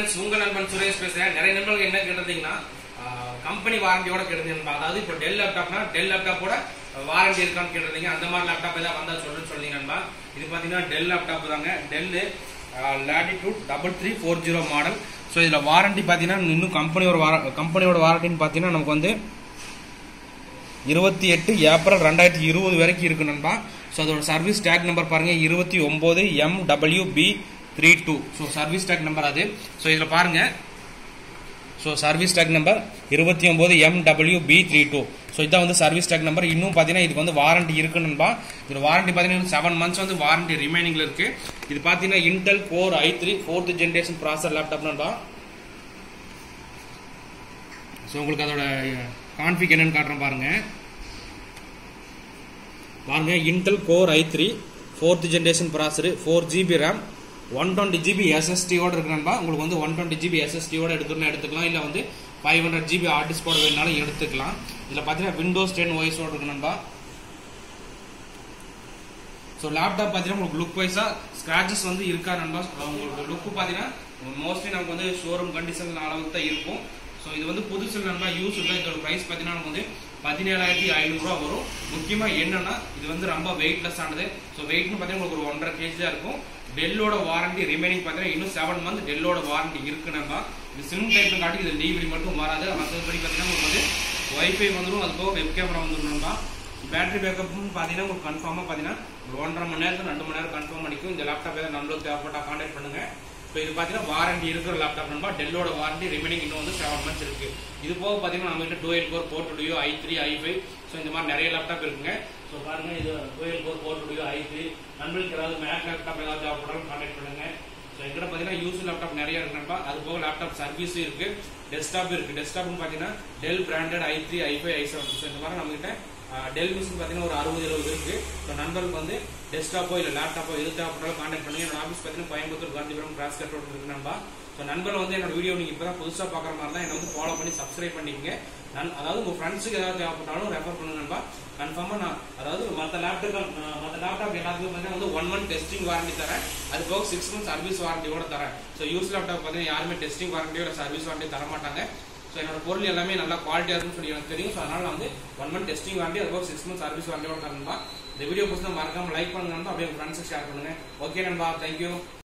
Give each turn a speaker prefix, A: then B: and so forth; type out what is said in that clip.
A: friends உங்க நண்பன் சுரேஷ் பேசுறேன் நிறைய நண்பர்கள் என்ன கேட்டிருந்தீங்கன்னா கம்பெனி வாரண்டியோட கேட்டிருந்தீங்க அதாவது இப்போ டெல் லேப்டாப்னா டெல் லேப்டாப்போட வாரண்டி இருக்கான்னு கேட்டிருந்தீங்க அந்த மாதிரி லேப்டாப் ஏதாவது வந்தா சொல்லுன்னு சொல்லுங்க நண்பா இது பாத்தீங்கன்னா டெல் லேப்டாப் தாங்க Dell Latitude double three four zero model so இதில் வாரண்டி பார்த்தீங்கன்னா இன்னும் கம்பெனியோட வார கம்பெனியோட வாரண்டின்னு பார்த்தீங்கன்னா நமக்கு வந்து இருபத்தி எட்டு ஏப்ரல் ரெண்டாயிரத்தி இருபது வரைக்கும் இருக்கு நண்பா ஸோ அதோட சர்வீஸ் டேக் நம்பர் பாருங்க இருபத்தி ஒன்பது M W P three two so service tag number அது ஸோ இதில் பாருங்க ஸோ சர்வீஸ் டேக் நம்பர் இருபத்தி ஒன்பது M W P three two so இதான் வந்து சர்வீஸ் டேக் நம்பர் இன்னும் பார்த்தீங்கன்னா இதுக்கு வந்து வாரண்டி இருக்கு நண்பா இது வாரண்டி பார்த்தீங்கன்னா செவன் மந்த்ஸ் வந்து வாரண்டி ரிமைனிங்ல இருக்கு இது பார்த்தீங்கன்னா Intel core I three fourth generation processor laptop நண்பா ஸோ உங்களுக்கு அதோட கான்ஃபிக் என்னன்னு காட்டுறேன் பாருங்க பாருங்க Intel core I three fourth generation processor four GB RAM one twenty GB எஸ்எஸ்டியோட இருக்கு நண்பா உங்களுக்கு வந்து ஒன் டுவெண்ட்டி ஜிபி எஸ்எஸ்டியோட எடுத்துக்கலாம் எடுத்துக்கலாம் இல்லை வந்து five hundred GB hard disk போட வேணாலும் எடுத்துக்கலாம் இதில் பார்த்தீங்கன்னா விண்டோஸ் டென் ஓஎஸோட இருக்கு நண்பா ஸோ லேப்டாப் பார்த்தீங்கன்னா உங்களுக்கு லுக் வைஸாக ஸ்க்ராச்சஸ் வந்து இருக்கா நண்பா உங்களுக்கு லுக்கு பார்த்தீங்கன்னா மோஸ்ட்லி நமக்கு வந்து ஷோரூம் கண்டிஷன் அளவுக்கு தான் இருக்கும் ஸோ இது வந்து புதுசு நண்பா யூஸ் இல்லை இதோட ப்ரைஸ் பார்த்தீங்கன்னா நமக்கு வந்து பதினேழாயிரத்தி ஐநூறுரூவா வரும் முக்கியமாக என்னன்னா இது வந்து ரொம்ப வெயிட்லெஸ் ஆனது ஸோ வெயிட்னு பார்த்தீங்கன்னா உங்களுக்கு ஒரு ஒன்றரை கேஜி தான் இருக்கும் டெல்லோட வாரண்டி ரிமைனிங் பார்த்தீங்கன்னா இன்னும் செவன் மந்த் டெல்லோட வாரண்டி இருக்கு நண்பா இது சிம் டைப்னு காட்டி இது டிவிடி மட்டும் வராது மற்றபடி பார்த்தீங்கன்னா உங்களுக்கு வந்து ஒய்ஃபை வந்துடும் அது போக வெப் கேமரா வந்துடும் நண்பா பேட்டரி பேக்கப்னு பார்த்தீங்கன்னா உங்களுக்கு கன்ஃபார்மாக பார்த்தீங்கன்னா ஒரு ஒன்றரை மணி நேரத்தில் ரெண்டு மணி நேரம் கன்ஃபார்ம் பண்ணிக்கும் இந்த லேப்டாப் ஏதாவது நம்மளுக்கு தேவைப்பட்டா கான்டாக்ட் பண்ணுங்க இப்போ இது பார்த்தீங்கன்னா வாரண்டி இருக்கிற லேப்டாப் நண்பா டெல்லோட வாரண்டி ரிமைனிங் இன்னும் வந்து செவன் மந்த்ஸ் இருக்கு இது போக பார்த்தீங்கன்னா நம்ம கிட்ட டுவெல் கோர் போர்ட் two duo I three I five so இந்த மாதிரி நிறைய லேப்டாப் இருக்குங்க ஸோ பாருங்க இது டுவெல் கோர் போர்ட் டுடியோ ஐ த்ரீ நண்பர்களுக்கு ஏதாவது மேக் லேப்டாப் ஏதாவது தேவைப்பட்டாலும் கான்டாக்ட் பண்ணுங்க ஸோ எங்கிட்ட பார்த்தீங்கன்னா யூஸ் லேப்டாப் நிறைய இருக்கு நண்பா அது போக லேப்டாப் சர்வீஸும் இருக்கு டெஸ்க்டாப் இருக்கு டெஸ்க்டாப்னு பார்த்தீங்கன்னா Dell branded I three I five I seven so இந்த மாதிரி நம்ம கிட்ட டெல் மிஷின் பார்த்தீங்கன்னா ஒரு அறுபது எழுபது இருக்கு ஸோ நண்பர்களுக்கு வந்து டெஸ்க்டாப்போ இல்லை லேப்டாப்போ எது தேவைப்பட்டாலும் கான்டாக்ட் பண்ணுங்க என்னோட ஆஃபீஸ் பார்த்தீங்கன்னா Coimbatore Gandhipuram cross cut road இருக்கு நண்பா ஸோ நண்பர்கள் வந்து என்னோட வீடியோ நீங்கள் இப்போ தான் புதுசாக பார்க்குற மாதிரி தான் என்னை வந்து ஃபாலோ பண்ணி சப்ஸ்கிரைப் பண்ணிக்கங்க நான் அதாவது உங்கள் ஃப்ரெண்ட்ஸுக்கு ஏதாவது தேவைப்பட்டாலும் ரெஃபர் பண்ணுங்க நண்பா கன்ஃபார்மாக நான் அதாவது மற்ற லேப்டாப் மற்ற லேப்டாப் எல்லாத்துக்கும் பார்த்தீங்கன்னா வந்து ஒன் மந்த் டெஸ்டிங் வாரண்டி தரேன் அது போக சிக்ஸ் மந்த் சர்வீஸ் வாரண்டியோட தரேன் ஸோ யூஸ் லேப்டாப் பார்த்தீங்கன்னா யாருமே டெஸ்டிங் வாரண்டியோ இல்லை சர்வீஸ் வாரண்டி தர மாட்டாங்க ஸோ என்னோட பொருள் எல்லாமே நல்லா குவாலிட்டியாக இருக்குன்னு சொல்லி எனக்கு தெரியும் ஸோ அதனால நான் வந்து ஒன் மந்த் டெஸ்டிங் வாரண்டி அதுபோக சிக்ஸ் மந்த் சர்வீஸ் வாரண்டியோட தரணும்பா இந்த வீடியோ பிடிச்சா மறக்காம லைக் பண்ணுங்க நண்பா அப்படியே உங்க ஃப்ரெண்ட்ஸுக்கு ஷேர் பண்ணுங்க ஓகே நண்பா தேங்க்யூ